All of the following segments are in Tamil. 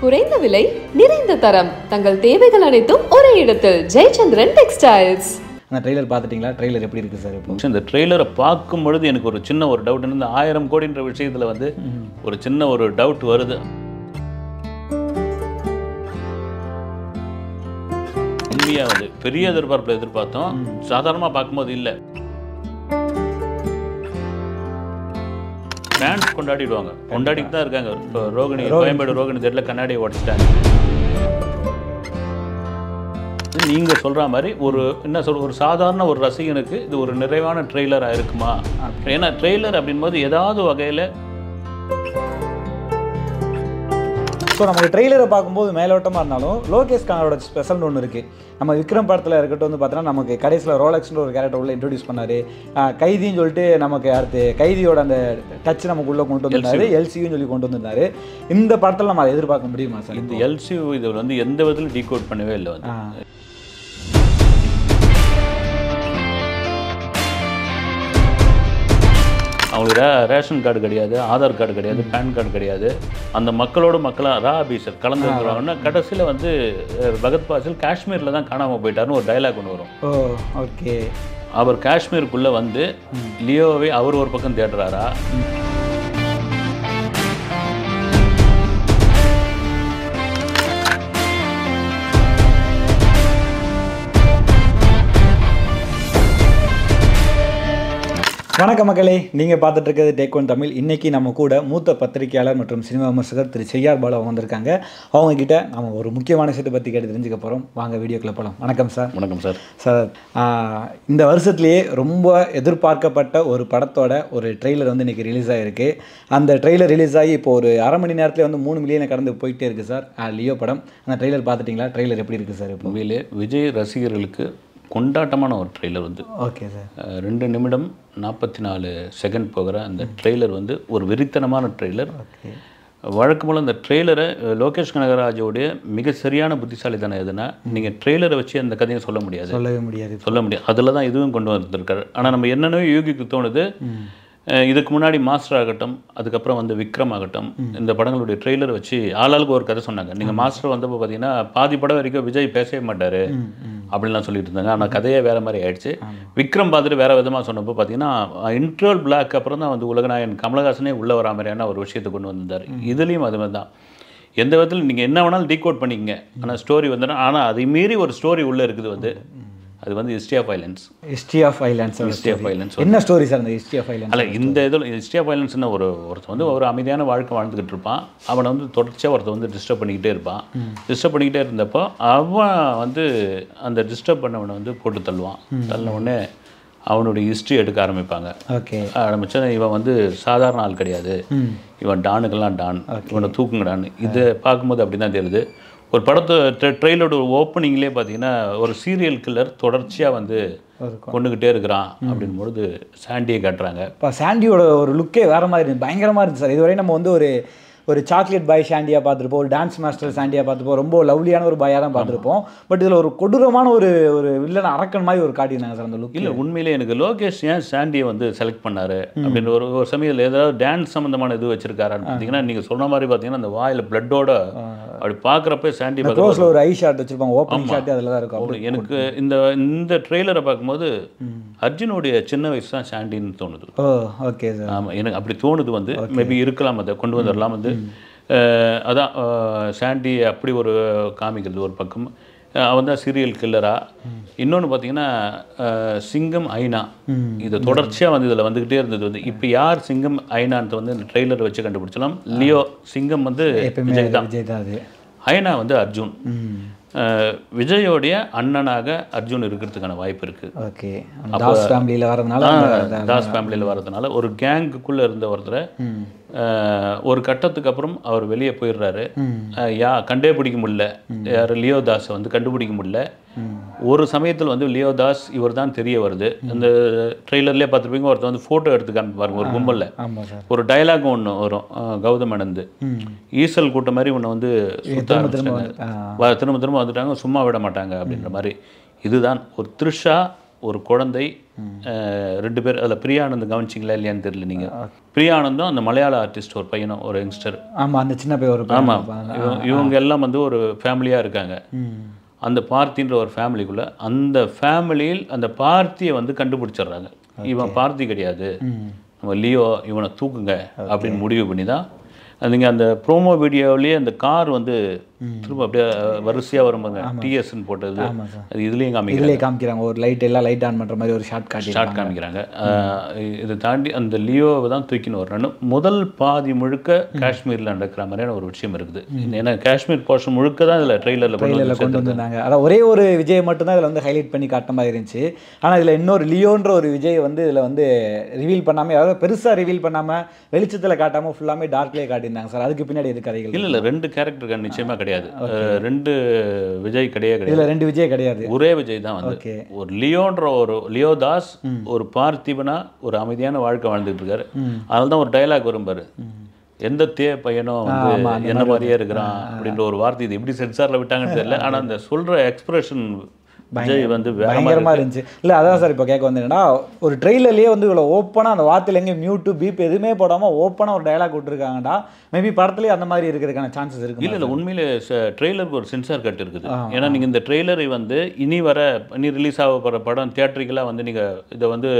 குறைந்த விலை நிறைந்த தரம் தங்கள் தேவைகள் அனைத்தும் ஒரே இடத்தில் ஜெயச்சந்திரன் டெக்ஸ்டைல்ஸ் அந்த ட்ரெய்லர் பார்த்துட்டிங்களா ட்ரெய்லர் எப்படி இருக்குது சார் இப்போ இந்த ட்ரெய்லரை பார்க்கும் பொழுது எனக்கு ஒரு சின்ன ஒரு டவுட் இந்த ஆயிரம் கோடின்ற விஷயத்தில் வந்து ஒரு சின்ன ஒரு டவுட் வருது உண்மையாக வந்து பெரிய எதிர்பார்ப்பில் எதிர்பார்த்தோம் சாதாரணமாக பார்க்கும்போது இல்லை ஃபேன்ஸ் கொண்டாடிடுவாங்க கொண்டாடிட்டு தான் இருக்காங்க இப்போ ரோகிணி கோயம்பேடு ரோகிணி தெரியல கண்ணாடியை உடச்சிட்டாங்க நீங்கள் சொல்கிற மாதிரி ஒரு என்ன சொல் ஒரு சாதாரண ஒரு ரசிகனுக்கு இது ஒரு நிறைவான ட்ரெய்லராக இருக்குமா ஏன்னா ட்ரெய்லர் அப்படின்போது ஏதாவது வகையில் ஸோ நமக்கு ட்ரெய்லரை பார்க்கும்போது மேலோட்டமாக இருந்தாலும் லோகேஷ் கனகரோட ஸ்பெஷல்னு ஒன்று இருக்குது நம்ம விக்ரம் படத்தில் இருக்கட்டும் வந்து பார்த்தோன்னா நமக்கு கடைசியில் ரோலக்ஸ்ன்ற ஒரு கேரக்டர் உள்ள இன்ட்ரடியூஸ் பண்ணார் கைதின்னு சொல்லிட்டு நமக்கு அடுத்து கைதியோட அந்த டச் நமக்கு உள்ளே கொண்டு வந்திருந்தாரு எல்சியும் சொல்லி கொண்டு வந்திருந்தாரு இந்த படத்தில் நம்ம அதை எதிர்பார்க்க முடியுமா சார் இந்த எல்சி இது வந்து எந்த விதத்திலும் டீகோட் பண்ணவே இல்லை வந்து ஆ அவங்களுக்கு ரே- ரேஷன் கார்டு கிடையாது ஆதார் கார்டு கிடையாது பேன் கார்டு கிடையாது அந்த மக்களோட மக்களாக ரா ஆபீசர் கலந்துருக்கிறவங்கன்னா கடைசியில் வந்து அஹ், பகத் பாசில் காஷ்மீரில் தான் காணாமல் போயிட்டாருன்னு ஒரு டைலாக் ஒன்று வரும் ஓ ஓகே அவர் காஷ்மீருக்குள்ளே வந்து லியோவை அவர் ஒரு பக்கம் தேடுறாரா வணக்கம் மக்களே நீங்கள் பார்த்துட்டு இருக்கிறது டேக் ஒன் தமிழ் இன்னைக்கு நம்ம கூட மூத்த பத்திரிகையாளர் மற்றும் சினிமா விமர்சகர் திரு செய்யார் பாலா வந்திருக்காங்க அவங்க கிட்ட நம்ம ஒரு முக்கியமான விஷயத்தை பற்றி கேட்டு தெரிஞ்சுக்க போகிறோம் வாங்க வீடியோக்குள்ள போகலாம் வணக்கம் சார் வணக்கம் சார் சார் ஆஹ், இந்த வருஷத்துலேயே ரொம்ப எதிர்பார்க்கப்பட்ட ஒரு படத்தோட ஒரு ட்ரெய்லர் வந்து இன்றைக்கி ரிலீஸ் ஆகிருக்கு அந்த ட்ரெய்லர் ரிலீஸ் ஆகி இப்போ ஒரு அரை மணி நேரத்தில் வந்து மூணு மில்லியனை கடந்து போயிட்டே இருக்குது சார் ஆஹ், லியோ படம் அந்த ட்ரெய்லர் பார்த்துட்டிங்களா ட்ரெய்லர் எப்படி இருக்குது சார் இப்போ உண்மையிலே விஜய் ரசிகர்களுக்கு கொண்டாட்டமான ஒரு ட்ரெய்லர் வந்து ஓகே சார் அஹ், ரெண்டு நிமிடம் நாற்பத்தி நாலு செகண்ட் போகிற அந்த ட்ரெய்லர் வந்து ஒரு வெறித்தனமான ட்ரெய்லர் வழக்கம் போல் அந்த ட்ரெய்லரை லோகேஷ் கனகராஜோடைய மிக சரியான புத்திசாலித்தனம் எதுனா நீங்கள் ட்ரெய்லரை வச்சு அந்த கதையை சொல்ல முடியாது சொல்லவே முடியாது சொல்ல முடியாது அதில் தான் இதுவும் கொண்டு வந்திருக்காரு ஆனால் நம்ம என்னென்னவோ யூகிக்கு தோணுது அஹ் இதுக்கு முன்னாடி மாஸ்டர் ஆகட்டும் அதுக்கப்புறம் வந்து விக்ரம் ஆகட்டும் இந்த படங்களுடைய ட்ரெய்லர் வச்சு ஆளாளுக்கு ஒரு கதை சொன்னாங்க நீங்கள் மாஸ்டர் வந்தப்போ பார்த்தீங்கன்னா பாதி படம் வரைக்கும் விஜய் பேசவே மாட்டார் அப்படின்லாம் சொல்லிட்டு இருந்தாங்க ஆனால் கதையே வேற மாதிரி ஆயிடுச்சு விக்ரம் பார்த்துட்டு வேற விதமாக சொன்னப்போ பார்த்தீங்கன்னா இன்ட்ரோல் பிளாக் அப்புறம் தான் வந்து உலகநாயகன் கமலஹாசனே உள்ள வரா மாதிரியான ஒரு விஷயத்தை கொண்டு வந்திருந்தார் இதுலேயும் அது மாதிரி தான் எந்த விதத்தில் நீங்கள் என்ன வேணாலும் டீகோட் பண்ணிக்கங்க ஆனால் ஸ்டோரி வந்துடும் ஆனால் அதை மீறி ஒரு ஸ்டோரி உள்ளே இருக்குது வந்து அது வந்து history of violence history of islands history of violence என்ன ஸ்டோரி சார் அந்த ஹிஸ்ட்ரி ஆஃப் ஐலாண்ட்ஸ் அல்ல இந்த இதில் ஹிஸ்ட்ரி ஆஃப் வைலன்ஸ்னு ஒரு ஒருத்தன் வந்து ஒரு அமைதியான வாழ்க்கை வாழ்ந்துக்கிட்டு இருப்பான் அவனை வந்து தொடர்ச்சியாக ஒருத்தன் வந்து டிஸ்டர்ப் பண்ணிக்கிட்டே இருப்பான் டிஸ்டர்ப் பண்ணிக்கிட்டே இருந்தப்போ அவன் வந்து அந்த டிஸ்டர்ப் பண்ணவனை வந்து போட்டு தள்ளுவான் தள்ளின உடனே அவனுடைய ஹிஸ்ட்ரி எடுக்க ஆரம்பிப்பாங்க ஓகே ஆரம்பிச்சா இவன் வந்து சாதாரண ஆள் கிடையாது இவன் டானுக்கெல்லாம் டான் இவனை தூக்குங்கடான்னு இதை பார்க்கும்போது அப்படி தான் தெரியுது ஒரு படத்தை ட்ரெயிலோட ஓப்பனிங்லேயே பார்த்தீங்கன்னா ஒரு சீரியல் கில்லர் தொடர்ச்சியாக வந்து கொண்டுக்கிட்டே இருக்கிறான் அப்படின் பொழுது சாண்டியை காட்டுறாங்க இப்போ சாண்டியோட ஒரு லுக்கே வேற மாதிரி இருந்துச்சு பயங்கரமாக இருந்துச்சு சார் இதுவரை நம்ம வந்து ஒரு ஒரு சாக்லேட் பாய் சாண்டியாக பார்த்துருப்போம் ஒரு டான்ஸ் மாஸ்டர் சாண்டியாக பார்த்துருப்போம் ரொம்ப லவ்லியான ஒரு பாயாக தான் பார்த்துருப்போம் பட் இதில் ஒரு கொடூரமான ஒரு ஒரு வில்லன் அரக்கன் மாதிரி ஒரு காட்டியிருந்தாங்க சார் அந்த லுக் இல்லை உண்மையிலே எனக்கு லோகேஷ் ஏன் சாண்டியை வந்து செலக்ட் பண்ணாரு அப்படின்ற ஒரு ஒரு சமயத்தில் ஏதாவது டான்ஸ் சம்மந்தமான இது வச்சிருக்காரான்னு பார்த்தீங்கன்னா நீங்கள் சொன்ன மாதிரி பார்த்தீங்கன்னா அந்த வாயில் பிளட்டோட அப்படி பார்க்குறப்ப சாண்டி பார்க்க க்ளோஸில் ஒரு ஐ ஷாட் வச்சிருப்பாங்க ஓப்பனிங் ஷாட் அதில் தான் இருக்கும் அப்படி எனக்கு இந்த இந்த ட்ரெய்லரை பார்க்கும்போது அர்ஜுனுடைய சின்ன வயசு தான் சாண்டின்னு தோணுது ஓ ஓகே சார் ஆமாம் எனக்கு அப்படி தோணுது வந்து மேபி இருக்கலாம் அதை கொண்டு வந்துடலாம் வந்து அஹ், அதான் அஹ், சாண்டி அப்படி ஒரு காமிக்கிறது ஒரு பக்கம் அஹ், அவன் தான் சீரியல் கில்லரா இன்னொன்று பார்த்தீங்கன்னா அஹ், சிங்கம் ஐனா இது தொடர்ச்சியாக வந்து இதில் வந்துக்கிட்டே இருந்தது வந்து இப்போ யார் சிங்கம் ஐனான்ட்டு வந்து இந்த ட்ரெய்லரை வச்சு கண்டுபிடிச்சலாம் லியோ சிங்கம் வந்து எப்பயுமே விஜய் தான் விஜய் தான் அது ஐனா வந்து அர்ஜுன் அஹ், விஜயோடைய அண்ணனாக அர்ஜுன் இருக்கிறதுக்கான வாய்ப்பு இருக்குது ஓகே தாஸ் ஃபேமிலியில் வரதுனால அந்த- தாஸ் ஃபேமிலியில் வர்றதுனால ஒரு கேங்குக்குள்ளே இருந்த ஒருத்தரை அஹ், ஒரு கட்டத்துக்கு அப்புறம் அவர் வெளியே போயிடுறாரு அஹ், யா கண்டே பிடிக்க முடியல யார் லியோ தாஸை வந்து கண்டுபிடிக்க முடியல ஒரு சமயத்தில் வந்து லியோ தாஸ் இவர் தான் தெரிய வருது இந்த ட்ரெய்லர்லேயே பார்த்துருப்பீங்க ஒருத்தர் வந்து ஃபோட்டோ எடுத்து காமிப்பாருங்க ஒரு கும்பலில் ஆமாம் சார் ஒரு டயலாக் ஒன்று வரும் அஹ், கௌதம் அனந்து ஈசல் கூட்டம் மாதிரி உன்னை வந்து சுத்த ஆரம்பிச்சிட்டாங்க வ- திரும்ப திரும்ப வந்துட்டாங்க சும்மா விட மாட்டாங்க அப்படின்ற மாதிரி இதுதான் ஒரு த்ரிஷா ஒரு குழந்தை அஹ், ரெண்டு பேர் அதில் பிரியானந்த் கவனிச்சிங்களா இல்லையான்னு தெரியல நீங்கள் பிரியானந்தும் அந்த மலையாள ஆர்டிஸ்ட் ஒரு பையனும் ஒரு யங்ஸ்டர் ஆமா அந்த சின்ன பையன் ஒரு பையன் ஆமாம் இருப்பான். இவங்க எல்லாம் வந்து ஒரு ஃபேமிலியாக இருக்காங்க ம். அந்த பார்த்தின்ற ஒரு ஃபேமிலிக்குள்ள அந்த ஃபேமிலியில் அந்த பார்த்தியை வந்து கண்டுபிடிச்சிடுறாங்க இவன் பார்த்தி கிடையாது ம். நம்ம லியோ இவனை தூக்குங்க அப்படின்னு முடிவு பண்ணி தான் நீங்கள் அந்த ப்ரோமோ வீடியோவிலேயே அந்த கார் வந்து திரும்ப அப்படியே வரிசையாக வரும்போது டிஎஸ்ன்னு போட்டது ஆமா சார் அது இதுலேயும் காமிக்கிறாங்க இதுலயே காமிக்கிறாங்க ஒரு லைட் எல்லாம் லைட் ஆன் பண்ற மாதிரி ஒரு ஷார்ட் காட்டி ஷார்ட் காமிக்கிறாங்க அஹ் இதை தாண்டி அந்த லியோவை தான் தூக்கின்னு வர்றான்னு முதல் பாதி முழுக்க காஷ்மீரில் நடக்கிற மாதிரியான ஒரு விஷயம் இருக்குது ஏன்னா காஷ்மீர் போர்ஷன் முழுக்க தான் இதில் ட்ரெய்லரில் ட்ரெயிலரில் கொண்டு வந்திருந்தாங்க அதான் ஒரே ஒரு விஜய் மட்டும்தான் இதில் வந்து ஹைலைட் பண்ணி காட்டின மாதிரி இருந்துச்சு ஆனால் இதில் இன்னொரு லியோன்ற ஒரு விஜய் வந்து இதில் வந்து ரிவீல் பண்ணாமல் அதாவது பெருசாக ரிவீல் பண்ணாமல் வெளிச்சத்தில் காட்டாமல் ஃபுல்லாமே டார்க்லேயே காட்டியிருந்தாங்க சார் அதுக்கு பின்னாடி எது கதைகள் இல்லை இல்லை ரெண்டு கேரக்டருக்கு நிச்சயமாக கிடையாது அஹ் ரெண்டு விஜய் கிடையவே கிடையாது இதில் ரெண்டு விஜய் கிடையாது ஒரே விஜய் தான் வந்து ஓகே ஒரு லியோன்ற ஒரு லியோ தாஸ் ஒரு பார்த்திபனா ஒரு அமைதியான வாழ்க்கை வாழ்ந்துட்டு இருக்காரு அதனால தான் ஒரு டயலாக் வரும் பாரு எந்த தே பையனும் வந்து என்ன மாதிரியே இருக்கிறான் அப்படின்ற ஒரு வார்த்தை இது எப்படி சென்சாரில் விட்டாங்கன்னு தெரியல ஆனா அந்த சொல்ற எக்ஸ்பிரஷன் விஜய் வந்து வேற மாதிரி பயங்கரமாக இருந்துச்சு இல்லை அதான் சார் இப்போ கேட்க வந்தேன்னா ஒரு ட்ரெயிலர்லேயே வந்து இவ்வளோ ஓப்பனாக அந்த வார்த்தையில் எங்கே மியூட்டு பீப் எதுவுமே போடாமல் ஓப்பனாக ஒரு டயலாக் விட்டுருக்காங்கடா மேபி படத்துலேயே அந்த மாதிரி இருக்கிறதுக்கான சான்சஸ் இருக்கு இல்ல இல்ல உண்மையிலே ட்ரெய்லருக்கு ஒரு சென்சார் கட் இருக்குது ஏன்னா நீங்க இந்த ட்ரெய்லரை வந்து இனி வர இனி ரிலீஸ் ஆக போகிற படம் தியேட்டரிக்கலாக வந்து நீங்க இதை வந்து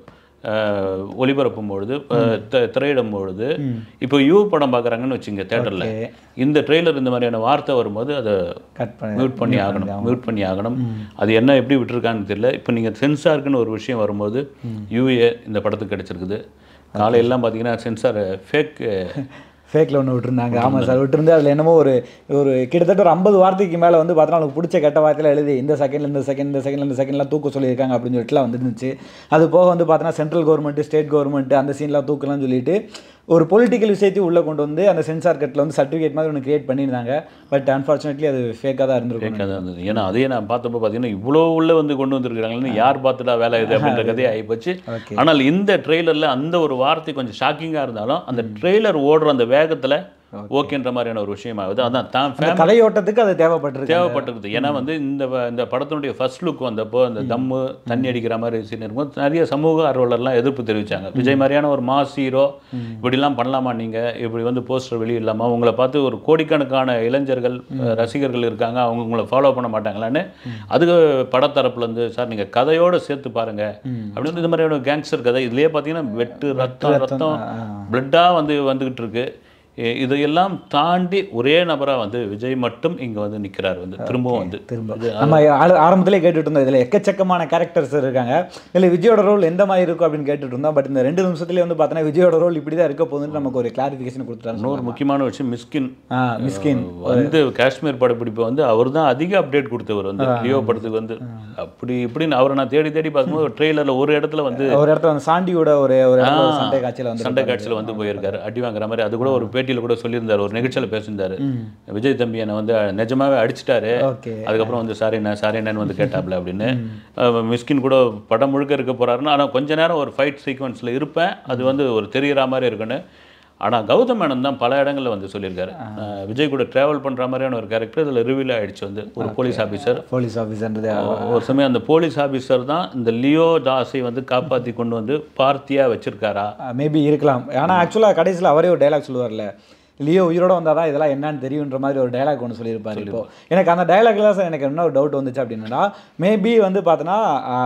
அஹ், ஒளிபரப்பும் பொழுது அஹ், த- திரையிடும் பொழுது இப்போ யூ படம் பார்க்குறாங்கன்னு வச்சுங்க தேட்டரில் Okay. இந்த ட்ரெய்லர் இந்த மாதிரியான வார்த்தை வரும்போது அதை கட் பண்ணி மியூட் பண்ணி ஆகணும் மியூட் பண்ணி ஆகணும் அது என்ன எப்படி விட்டுருக்கான்னு தெரியல இப்போ நீங்கள் சென்சாருக்குன்னு ஒரு விஷயம் வரும்போது யூஏ இந்த படத்துக்கு கிடைச்சிருக்குது காலையெல்லாம் பார்த்தீங்கன்னா சென்சார் ஃபேக் ஃபேக்கில் ஒன்று விட்டுருந்தாங்க ஆமாம் சார் விட்டுருந்து அதில் என்னமோ ஒரு ஒரு கிட்டத்தட்ட ஒரு ஐம்பது வார்த்தைக்கு மேலே வந்து பார்த்தோன்னா அவனுக்கு பிடிச்ச கெட்ட வார்த்தையில எழுதி இந்த செகண்ட்ல இந்த செகண்ட் இந்த செகண்ட்ல இந்த செகண்ட்லாம் தூக்க சொல்லியிருக்காங்க அப்படின்னு சொல்லிட்டுலாம் வந்துருந்துச்சு அது போக வந்து பார்த்தோன்னா சென்ட்ரல் கவர்மெண்ட் ஸ்டேட் கவர்மெண்ட் அந்த சீன்லாம் தூக்கலாம்னு சொல்லிட்டு ஒரு பொலிட்டிக்கல் விஷயத்தையும் உள்ளே கொண்டு வந்து அந்த சென்சார் கட்டில் வந்து சர்டிஃபிகேட் மாதிரி ஒன்று கிரியேட் பண்ணியிருந்தாங்க பட் அன்ஃபார்ச்சுனேட்லி அது ஃபேக்காக தான் இருந்திருக்கும் ஃபேக்காக தான் இருந்தது ஏன்னா அதையே நான் பார்த்தப்போ பார்த்தீங்கன்னா இவ்வளோ உள்ள வந்து கொண்டு வந்திருக்காங்கன்னு யார் பார்த்துட்டா வேலை இது அப்படின்ற கதையை ஆகிப்போச்சு Okay. ஆனால் இந்த ட்ரெய்லரில் அந்த ஒரு வார்த்தை கொஞ்சம் ஷாக்கிங்காக இருந்தாலும் அந்த ட்ரெய்லர் ஓடுற அந்த வேகத்தில் ஓகேன்ற மாதிரியான ஒரு விஷயம் ஆகுது அதான் தான் அந்த கலையோட்டத்துக்கு அது தேவைப்பட்டிருக்கு தேவைப்பட்டிருக்குது ஏன்னா வந்து இந்த வ- இந்த படத்தினுடைய ஃபர்ஸ்ட் லுக் வந்தப்போ அந்த தம்மு தண்ணி அடிக்கிற மாதிரி சீன் இருக்கும்போது நிறைய சமூக ஆர்வலர்லாம் எதிர்ப்பு தெரிவிச்சாங்க விஜய் மாதிரியான ஒரு மாஸ் ஹீரோ இப்படிலாம் பண்ணலாமா நீங்க இப்படி வந்து போஸ்டர் வெளியிடலாமா உங்களை பார்த்து ஒரு கோடிக்கணக்கான இளைஞர்கள் அஹ், ரசிகர்கள் இருக்காங்க அவங்க உங்களை ஃபாலோ பண்ண மாட்டாங்களான்னு அதுக்கு படத்தரப்புல இருந்து சார் நீங்க கதையோட சேர்த்து பாருங்க அப்படி வந்து இந்த மாதிரியான கேங்ஸ்டர் கதை இதுலயே பார்த்தீங்கன்னா வெட்டு ரத்தம் ரத்தம் பிளட்டாக வந்து வந்துகிட்டு இருக்கு இ- இதையெல்லாம் தாண்டி ஒரே நபரா வந்து விஜய் மட்டும் இங்க வந்து நிக்கிறார் வந்து திரும்பவும் வந்து திரும்ப நம்ம ஆளு- ஆரம்பத்திலே கேட்டுட்டு இருந்தோம் இதில் எக்கச்சக்கமான கேரக்டர்ஸ் இருக்காங்க இதில் விஜயோட ரோல் எந்த மாதிரி இருக்கும் அப்படின்னு கேட்டுட்டு இருந்தோம் பட் இந்த ரெண்டு நிமிஷத்துலேயே வந்து பார்த்தோன்னா விஜயோட ரோல் இப்படி தான் இருக்க போகுதுன்னு நமக்கு ஒரு கிளாரிஃபிகேஷன் கொடுத்துட்டாரு இன்னொரு முக்கியமான விஷயம் மிஸ்கின் ஆ மிஸ்கின் வந்து காஷ்மீர் படப்பிடிப்பு வந்து அவர் தான் அதிக அப்டேட் கொடுத்தவர் வந்து லியோ படத்துக்கு வந்து அப்படி இப்படின்னு அவரை நான் தேடி தேடி பார்க்கும்போது ட்ரெய்லரில் ஒரு இடத்துல வந்து ஒரு இடத்துல வந்து சாண்டியோட ஒரு ஒரு இடத்துல ஒரு சண்டை காட்சியில் வந்து சண்டை காட்சியில் வந்து போயிருக்காரு அடி வாங்குற மாதிரி அது கூட ஒரு பேட்டியில் கூட சொல்லியிருந்தாரு ஒரு நிகழ்ச்சியில் பேசியிருந்தாரு விஜய் தம்பி என்னை வந்து நிஜமாவே அடிச்சிட்டாரு ஓகே அதுக்கப்புறம் வந்து சாரிண்ணா சாரிண்ணான்னு வந்து கேட்டாப்ல அப்படின்னு அஹ் மிஸ்கின் கூட படம் முழுக்க இருக்க போறாருன்னு ஆனால் கொஞ்ச நேரம் ஒரு ஃபைட் சீக்வன்ஸில் இருப்பேன் அது வந்து ஒரு தெரிகிற மாதிரி இருக்குன்னு ஆனால் கௌதம் மேனன் தான் பல இடங்கள்ல வந்து சொல்லியிருக்காரு அஹ் விஜய் கூட ட்ராவல் பண்ணுற மாதிரியான ஒரு கேரக்டர் இதில் ரிவீல் ஆயிடுச்சு வந்து ஒரு போலீஸ் ஆஃபீஸர் போலீஸ் ஆஃபீஸர்ன்றது ஒரு சமயம் அந்த போலீஸ் ஆஃபீஸர் தான் இந்த லியோ தாஸை வந்து காப்பாற்றி கொண்டு வந்து பார்த்தியா வச்சிருக்காரா மேபி இருக்கலாம் ஆனால் ஆக்சுவலாக கடைசியில் அவரே ஒரு டைலாக் சொல்லுவார்ல லியோ உயிரோட வந்தால் தான் இதெல்லாம் என்னன்னு தெரியுன்ற மாதிரி ஒரு டைலாக் ஒன்று சொல்லியிருப்பாரு இப்போ எனக்கு அந்த டைலாக்ல சார் எனக்கு என்ன ஒரு டவுட் வந்துச்சு அப்படின்னா மேபி வந்து பார்த்தோன்னா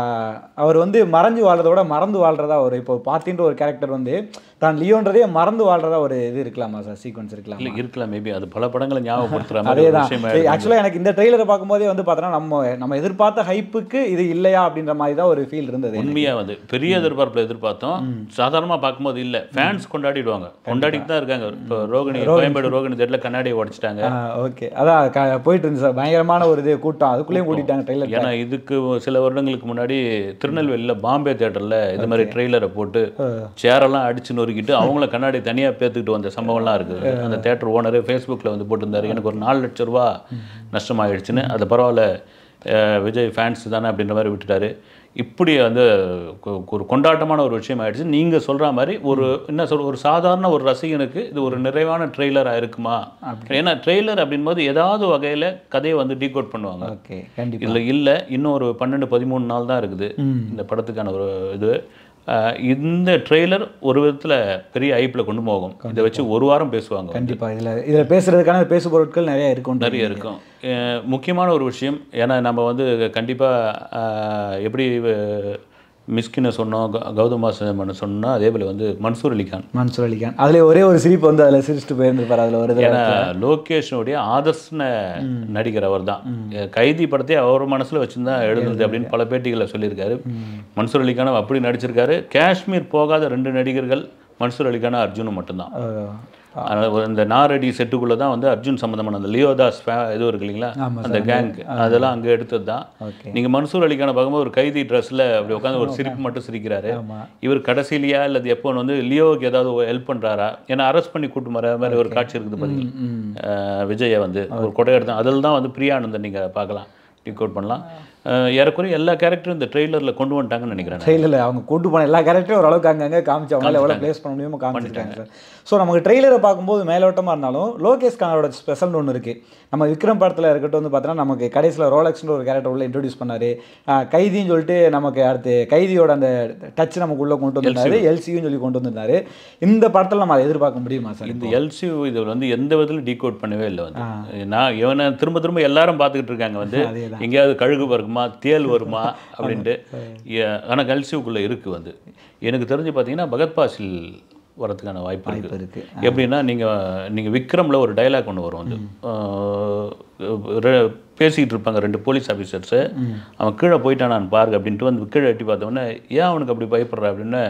அவர் வந்து மறைஞ்சு வாழ்றத விட மறந்து வாழ்றதா ஒரு இப்போ பார்த்தின்ற ஒரு கேரக்டர் வந்து தான் லியோன்றதே மறந்து வாழ்றதா ஒரு இது இருக்கலாமா சார் சீக்வன்ஸ் இருக்கலாம் இல்லை இருக்கலாம் மேபி அது பல படங்களை ஞாபகப்படுத்துற மாதிரி அதே ஒரு தான் விஷயமா இருக்கு. ஆக்சுவலாக எனக்கு இந்த ட்ரெய்லரை பார்க்கும்போதே வந்து பார்த்தோன்னா நம்ம நம்ம எதிர்பார்த்த ஹைப்புக்கு இது இல்லையா அப்படின்ற மாதிரி தான் ஒரு ஃபீல் இருந்தது எனக்கு. உண்மையா வந்து பெரிய எதிர்பார்ப்புல எதிர்பார்த்தோம் சாதாரணமா பார்க்கும்போது இல்ல ஃபேன்ஸ் கொண்டாடிடுவாங்க கொண்டாடிட்டு தான் இருக்காங்க இப்போ ரோகிணி கோயம்பேடு ரோகிணி தேட்டில் கண்ணாடியை உடைச்சிட்டாங்க ஓகே அதான் க- போயிட்டு இருந்துச்சு சார் பயங்கரமான ஒரு இது கூட்டம் அதுக்குள்ளேயும் கூட்டிட்டாங்க ட்ரெய்லர் ஏன்னா இதுக்கு சில வருடங்களுக்கு முன்னாடி திருநெல்வேலியில பாம்பே தேட்டர்ல இது மாதிரி ட்ரெய்லரை போட்டு சேரெல்லாம் அடிச்சு நொறுக்கிட்டு அவங்கள கண்ணாடி தனியா பேத்துக்கிட்டு வந்த சம்பவம்லாம் இருக்குது அந்த தேட்டர் ஓனரே ஃபேஸ்புக்கில் வந்து போட்டிருந்தாரு எனக்கு ஒரு நாலு லட்ச ரூபா நஷ்டமாயிடுச்சுன்னு அது பரவாயில்ல அஹ் விஜய் ஃபேன்ஸ் தானே அப்படின்ற மாதிரி விட்டுட்டாரு இப்படி வந்து கொ- ஒரு கொண்டாட்டமான ஒரு விஷயம் ஆயிடுச்சு நீங்கள் சொல்கிற மாதிரி ஒரு என்ன சொல் ஒரு சாதாரண ஒரு ரசிகனுக்கு இது ஒரு நிறைவான ட்ரெய்லராக இருக்குமா ஏன்னா ட்ரெய்லர் அப்படின்போது ஏதாவது வகையில் கதையை வந்து டீகோட் பண்ணுவாங்க ஓகே கண்டிப்பா இதில் இல்லை இன்னும் ஒரு பன்னெண்டு பதிமூணு நாள் தான் இருக்குது இந்த படத்துக்கான ஒரு இது அஹ் இந்த ட்ரெய்லர் ஒரு விதத்தில் பெரிய ஐப்பில் கொண்டு போகும் இதை வச்சு ஒரு வாரம் பேசுவாங்க கண்டிப்பா இதுல இதுல பேசுறதுக்கான பேசு பொருட்கள் நிறைய இருக்கும் நிறைய இருக்கும் அஹ் முக்கியமான ஒரு விஷயம் ஏன்னா நம்ம வந்து கண்டிப்பாக எப்படி அஹ், மிஸ்கினை சொன்னோம் கௌ- கௌதம் வாசன் சொன்னோம் அதே போல் வந்து மன்சூர் அலிகான் மன்சூர் அலிகான் அதுல ஒரே ஒரு சிரிப்பு வந்து அதுல சிரிச்சுட்டு போயிருந்திருப்பாரு அதுல ஒரு இதுல. ஏன்னா லோகேஷனுடைய ஆதர்சன நடிகர் அவர் தான் கைதி படத்தை அவர் மனசுல வச்சுருந்தா எழுதுனது அப்படின்னு பல பேட்டிகளில் சொல்லியிருக்காரு மன்சூர் அலிகானும் அப்படி நடிச்சிருக்காரு காஷ்மீர் போகாத ரெண்டு நடிகர்கள் மன்சூர் அலிகானும் அர்ஜுனும் மட்டும்தான் அஹ், அதனால ஒரு இந்த நாரடி செட்டுக்குள்ளே தான் வந்து அர்ஜுன் சம்பந்தமான அந்த லியோதாஸ் ஃபே இது இருக்கு இல்லைங்களா ஆமா அந்த கேங் அதெல்லாம் அங்கே எடுத்தது தான் ஓகே நீங்கள் மன்சூர் அலிகான பார்க்கும்போது ஒரு கைதி ட்ரெஸ்ஸில் அப்படி உட்காந்து ஒரு சிரிப்பு மட்டும் சிரிக்கிறாரு ஆமா இவர் கடைசிலையா இல்லது எப்போ வந்து லியோவுக்கு ஏதாவது ஹெல்ப் பண்ணுறாரா ஏன்னா அரெஸ்ட் பண்ணி கூட்டு வர மாதிரி ஒரு காட்சி இருக்குது பார்த்தீங்களா ம் அஹ் விஜயை வந்து ஒரு கொடை எடுத்தோம் அதில் தான் வந்து பிரியானந்தன் நீங்கள் பார்க்கலாம் டிகோட் பண்ணலாம் அஹ் ஏறக்குறைய எல்லா கேரக்டரும் இந்த ட்ரெய்லரில் கொண்டு வந்துட்டாங்கன்னு நினைக்கிறேன் நான். ட்ரெயிலரில் அவங்க கூட்டு போன எல்லா கேரக்டரும் ஓரளவுக்கு அங்கங்கே காமிச்சு அவங்களால எவ்வளோ ப்ளேஸ் பண்ண முடியுமோ காமிச்சிருக்காங்க சார் ஸோ நமக்கு ட்ரெய்லரை பார்க்கும்போது மேலோட்டமாக இருந்தாலும் லோகேஷ் கனகரோட ஸ்பெஷல்னு ஒன்று இருக்குது நம்ம விக்ரம் படத்தில் இருக்கட்டும் வந்து பார்த்தோன்னா நமக்கு கடைசியில் ரோலக்ஸ்னு ஒரு கேரக்டர் உள்ள இன்ட்ரடியூஸ் பண்ணார் கைதின்னு சொல்லிட்டு நமக்கு அடுத்து கைதியோட அந்த டச் நமக்கு உள்ளே கொண்டு வந்திருந்தாரு எல்சியும் சொல்லி கொண்டு வந்திருந்தாரு இந்த படத்தில் நம்ம அதை எதிர்பார்க்க முடியுமா சார் இந்த எல்சியூ இது வந்து எந்த விதத்தில் டீகோட் பண்ணவே இல்லை வந்து நான் இவனை திரும்ப திரும்ப எல்லாரும் பார்த்துக்கிட்டு இருக்காங்க வந்து அதேதான். எங்கேயாவது கழுகு வருமா தேல் வருமா அப்படின்ட்டு ஆனால் எல்சியூக்குள்ளே இருக்குது வந்து எனக்கு தெரிஞ்சு பார்த்தீங்கன்னா பகத் பாசில் வரதுக்கான வாய்ப்பு வாய்ப்பு இருக்குது இருக்குது எப்படின்னா நீங்கள் நீங்கள் விக்ரமில் ஒரு டைலாக் ஒன்று வரும் வந்து ஆஹ் ரெ- பேசிக்கிட்டு இருப்பாங்க ரெண்டு போலீஸ் ஆஃபீஸர்ஸு அவன் கீழே போயிட்டானான்னு பாருங்க அப்படின்ட்டு வந்து கீழே எட்டி பார்த்தோன்னே ஏன் அவனுக்கு அப்படி பயப்படுற அப்படின்னு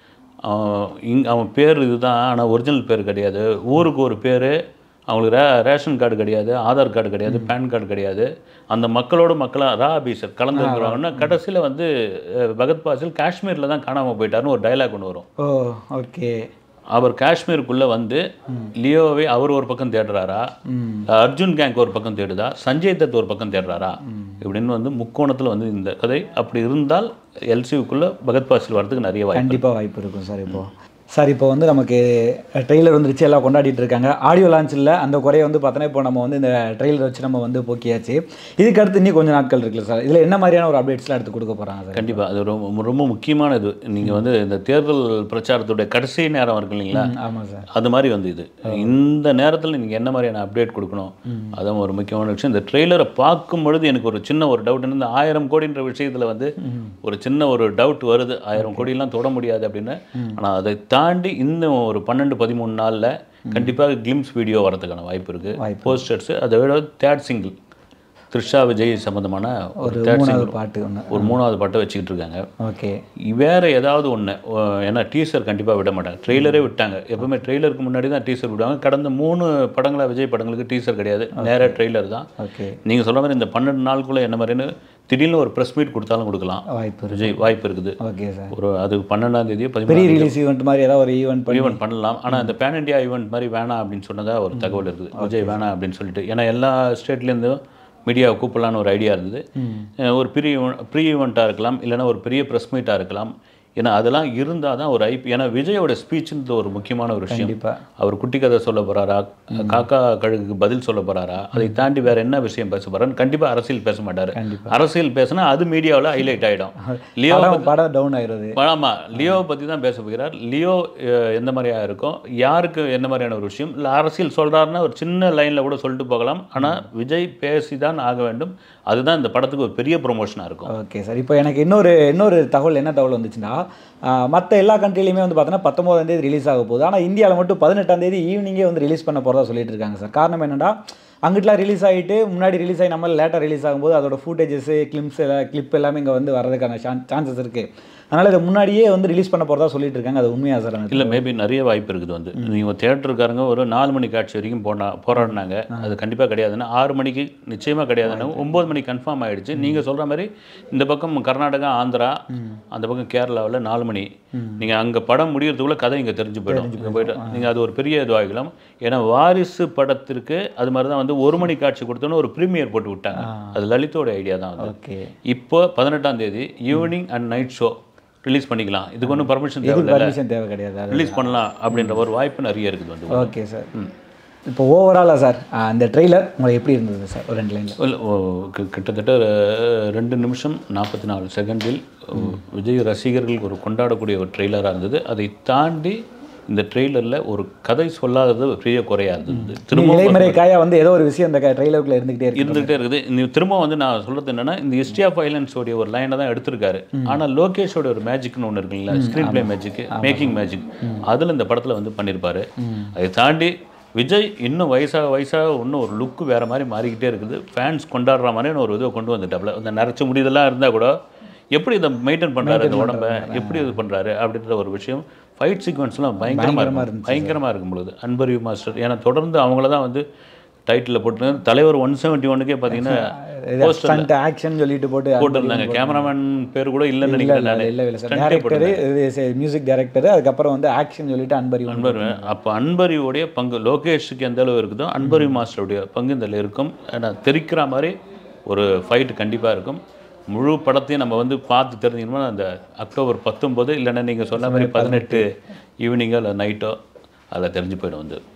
அவன் இங் அவன் பேர் இதுதான் ஆனால் ஒரிஜினல் பேர் கிடையாது ஊருக்கு ஒரு பேர் அவங்களுக்கு ரே ரேஷன் கார்டு கிடையாது ஆதார் கார்டு கிடையாது பேன் கார்டு கிடையாது அந்த மக்களோட மக்களாக ரா ஆபீசர் கலந்துருக்குறாங்கன்னா கடைசியில் வந்து அஹ், பகத் பாசில் காஷ்மீரில் தான் காணாமல் போயிட்டாருன்னு ஒரு டைலாக் ஒன்று வரும் ஓ ஓகே அவர் காஷ்மீருக்குள்ள வந்து லியோவை அவர் ஒரு பக்கம் தேடுறாரா அர்ஜுன் கேங்க் ஒரு பக்கம் தேடுதா சஞ்சய் தத் ஒரு பக்கம் தேடுறாரா இப்படின்னு வந்து முக்கோணத்துல வந்து இந்த கதை அப்படி இருந்தால் எல்சிவுக்குள்ள பகத் பாசில் வரதுக்கு நிறைய வாய்ப்பு கண்டிப்பாக வாய்ப்பு இருக்கும் சார் இப்போ சார் இப்போ வந்து நமக்கு ட்ரெய்லர் வந்துருச்சு எல்லாம் கொண்டாடிட்டு இருக்காங்க ஆடியோ லான்ச் இல்லை அந்த குறைய வந்து பார்த்தோன்னா இப்போ நம்ம வந்து இந்த ட்ரெய்லர் வச்சு நம்ம வந்து போக்கியாச்சு இதுக்கு அடுத்து இன்னும் கொஞ்சம் நாட்கள் இருக்குல்ல சார் இதில் என்ன மாதிரியான ஒரு அப்டேட்ஸ்லாம் எடுத்து கொடுக்க போகிறாங்க சார் கண்டிப்பா அது ரொம்ப ரொம்ப முக்கியமான இது நீங்க வந்து இந்த தேர்தல் பிரச்சாரத்துடைய கடைசி நேரம் இருக்கு இல்லைங்களா ஆமாம் சார் அது மாதிரி வந்து இது இந்த நேரத்தில் நீங்கள் என்ன மாதிரியான அப்டேட் கொடுக்கணும் அதான் ஒரு முக்கியமான விஷயம் இந்த ட்ரெய்லரை பார்க்கும் பொழுது எனக்கு ஒரு சின்ன ஒரு டவுட் இந்த ஆயிரம் கோடின்ற விஷயத்தில் வந்து ஒரு சின்ன ஒரு டவுட் வருது ஆயிரம் கோடியெல்லாம் தொட முடியாது அப்படின்னு ஆனால் அதை தாண்டி இன்னும் ஒரு பன்னெண்டு பதிமூணு நாளில் கண்டிப்பாக கிளிம்ஸ் வீடியோ வரதுக்கான வாய்ப்பு இருக்குது போஸ்டர்ஸ் அதை விட தேர்ட் சிங்கிள் த்ரிஷா விஜய் சம்மந்தமான ஒரு தேர்ட் மூணாவது சிங்கிள் பாட்டு ஒன்று ஒரு மூணாவது பாட்டை வச்சுக்கிட்டு இருக்காங்க ஓகே வேற ஏதாவது ஒன்று ஏன்னா டீசர் கண்டிப்பாக விட மாட்டாங்க ட்ரெய்லரே விட்டாங்க எப்பவுமே ட்ரெய்லருக்கு முன்னாடி தான் டீசர் விடுவாங்க கடந்த மூணு படங்களா விஜய் படங்களுக்கு டீசர் கிடையாது நேராக ட்ரெய்லர் தான் ஓகே நீங்கள் சொல்ற மாதிரி இந்த பன்னெண்டு நாளுக்குள்ளே என்ன மாதிரின்னு திடீர்னு ஒரு ப்ரெஸ் மீட் கொடுத்தாலும் கொடுக்கலாம் வாய்ப்பு இருக்கு விஜய் வாய்ப்பு இருக்குது ஓகே சார் ஒரு அது பன்னெண்டாம் தேதியோ ப்ரீ பதிமூணு ரிலீஸ் ஈவெண்ட் மாதிரி ஏதாவது ஒரு ஈவெண்ட் பண்ணி ஈவெண்ட் பண்ணலாம் ஆனால் இந்த பேன் இண்டியா ஈவெண்ட் மாதிரி வேணாம் அப்படின்னு சொன்னதா ஒரு தகவல் இருக்குது விஜய் வேணாம் அப்படின்னு சொல்லிட்டு ஏன்னா எல்லா ஸ்டேட்லேருந்தும் மீடியாவை கூப்பிடலான்னு ஒரு ஐடியா இருந்தது அஹ் ஒரு ப்ரீ ப்ரீ ஈவெண்ட்டாக இருக்கலாம் இல்லைன்னா ஒரு பெரிய ப்ரெஸ் மீட்டாக இருக்கலாம் ஏன்னா அதெல்லாம் இருந்தால் தான் ஒரு ஐபி ஏன்னா விஜயோட ஸ்பீச்சுன்றது ஒரு முக்கியமான ஒரு விஷயம் கண்டிப்பாக அவர் குட்டி கதை சொல்ல போறாரா காக்கா கழுகுக்கு பதில் சொல்ல போறாரா அதை தாண்டி வேற என்ன விஷயம் பேச போறான்னு கண்டிப்பா அரசியல் பேச மாட்டாரு கண்டிப்பா. அரசியல் பேசினா அது மீடியாவில் ஹைலைட் ஆயிடும் லியோ படம் படம் டவுன் ஆயிடுது ஆமா லியோவை பத்தி தான் பேச போகிறார் லியோ அஹ், எந்த மாதிரியா இருக்கும் யாருக்கு என்ன மாதிரியான ஒரு விஷயம் இல்லை அரசியல் சொல்றாருன்னா ஒரு சின்ன லைன்ல கூட சொல்லிட்டு போகலாம் ஆனா விஜய் பேசி தான் ஆக வேண்டும் அதுதான் இந்த படத்துக்கு ஒரு பெரிய ப்ரொமோஷனாக இருக்கும் ஓகே சார் இப்போ எனக்கு இன்னொரு இன்னொரு தகவல் என்ன தகவல் வந்துச்சுன்னா மற்ற எல்லா கண்ட்ரிலையுமே வந்து பார்த்தோன்னா பத்தொம்போதாம் தேதி ரிலீஸ் ஆக போகுது ஆனால் இந்தியாவில் மட்டும் பதினெட்டாம் தேதி ஈவினிங்கே வந்து ரிலீஸ் பண்ண போகிறதா சொல்லிட்டு இருக்காங்க சார் காரணம் என்னன்னா அங்கிட்டலாம் ரிலீஸ் ஆகிட்டு முன்னாடி ரிலீஸ் ஆகி நம்ம லேட்டாக ரிலீஸ் ஆகும்போது அதோட ஃபூட்டேஜஸ் கிளிப்ஸ் எல்லாம் கிளிப் எல்லாமே இங்கே வந்து வரதுக்கான சான்சஸ் இருக்குது அதனால் இதை முன்னாடியே வந்து ரிலீஸ் பண்ண போகிறதா சொல்லிட்டு இருக்காங்க அது உண்மையா சார் அந்த இல்லை மேபி நிறைய வாய்ப்பு இருக்குது வந்து நீங்கள் தேட்டருக்காரங்க ஒரு நாலு மணி காட்சி வரைக்கும் போனா போராடினாங்க அது கண்டிப்பாக கிடையாதுன்னா ஆறு மணிக்கு நிச்சயமாக கிடையாதுன்னா ஒம்பது மணிக்கு கன்ஃபார்ம் ஆயிடுச்சு நீங்கள் சொல்கிற மாதிரி இந்த பக்கம் கர்நாடகா ஆந்திரா அந்த பக்கம் கேரளாவில் நாலு மணி நீங்கள் அங்கே படம் முடியறதுக்குள்ள கதை இங்கே தெரிஞ்சு போயிடும் இங்கே போயிட்டு நீங்கள் அது ஒரு பெரிய இதுவாகலாம் ஏன்னா வாரிசு படத்திற்கு அது மாதிரி தான் வந்து ஒரு மணி காட்சி கொடுத்தோன்னு ஒரு ப்ரீமியர் போட்டு விட்டாங்க அது லலிதோட ஐடியா தான் வந்து ஓகே இப்போ பதினெட்டாம் தேதி evening and night show release பண்ணிக்கலாம் இதுக்கு ஒன்றும் பர்மிஷன் இது தேவை பர்மிஷன் தேவை கிடையாது அது ரிலீஸ் பண்ணலாம் அப்படின்ற ஒரு வாய்ப்பு நிறைய இருக்குது வந்து ஓகே சார் இப்போ ஓவராலாக சார் அந்த ட்ரெய்லர் உங்களுக்கு எப்படி இருந்தது சார் ஒரு ரெண்டு லைனில் இல்ல, ஓ, கி- கிட்டத்தட்ட அஹ், ரெண்டு நிமிஷம் நாற்பத்தி நாலு செகண்டில் விஜய் ரசிகர்கள் ஒரு கொண்டாடக்கூடிய ஒரு ட்ரெய்லராக இருந்தது அதை தாண்டி இந்த ட்ரெய்லரில் ஒரு கதை சொல்லாதது பெரிய குறையாக இருந்தது திரும்ப இலைமறை காயா வந்து ஏதோ ஒரு விஷயம் அந்த ட்ரெய்லருக்குள்ள இருந்துகிட்டே இருக்கு இருந்துகிட்டே இருக்குது இந்த திரும்ப வந்து நான் சொல்றது என்னன்னா இந்த ஹிஸ்ட்ரி ஆஃப் உடைய ஒரு லைனை தான் எடுத்திருக்காரு ஆனால் லோகேஷோட ஒரு மேஜிக்னு ஒன்று இருக்குங்களா screenplay magic making magic அதில் இந்த படத்தில் வந்து பண்ணியிருப்பாரு அதை தாண்டி விஜய் இன்னும் வயசாக வயசாக இன்னும் ஒரு லுக்கு வேற மாதிரி மாறிக்கிட்டே இருக்குது ஃபேன்ஸ் கொண்டாடுற மாதிரி ஒரு இதை கொண்டு வந்துட்டாப்புல இந்த நரைச்ச முடிதெல்லாம் இருந்தால் கூட எப்படி இதை மெயின்டைன் பண்ணுறாரு இந்த உடம்ப எப்படி இது பண்ணுறாரு அப்படின்ற ஒரு விஷயம் ஃபைட் சீக்வன்ஸ்லாம் பயங்கரமாக இருக்கும் பயங்கரமாக இருக்கும் பொழுது அன்பரியூ மாஸ்டர் ஏன்னா தொடர்ந்து அவங்கள தான் வந்து டைட்டில் போட்டு தலைவர் ஒன் செவன்ட்டி ஒன்னுக்கே பார்த்தீங்கன்னா போஸ்டர் ஸ்டண்ட் ஆக்ஷன் சொல்லிட்டு போட்டு போட்டிருந்தாங்க கேமராமேன் பேர் கூட இல்லைன்னு நினைக்கிறேன் நான் இல்லை இல்லை சார் டேரக்டரு மியூசிக் டைரக்டரு அதுக்கப்புறம் வந்து ஆக்ஷன் சொல்லிட்டு அன்பரி அன்பர் அப்போ அன்பரியுடைய பங்கு லோகேஷுக்கு எந்த அளவு இருக்குதோ அன்பரி மாஸ்டருடைய பங்கு இதில் இருக்கும் ஏன்னா தெரிக்கிற மாதிரி ஒரு ஃபைட் கண்டிப்பாக இருக்கும் முழு படத்தையும் நம்ம வந்து பார்த்து தெரிஞ்சுக்கணும்னா அந்த அக்டோபர் பத்தொம்போது இல்லைன்னா நீங்கள் சொன்ன மாதிரி பதினெட்டு ஈவினிங்கோ இல்லை நைட்டோ அதில் தெரிஞ்சு போயிடும் வந்து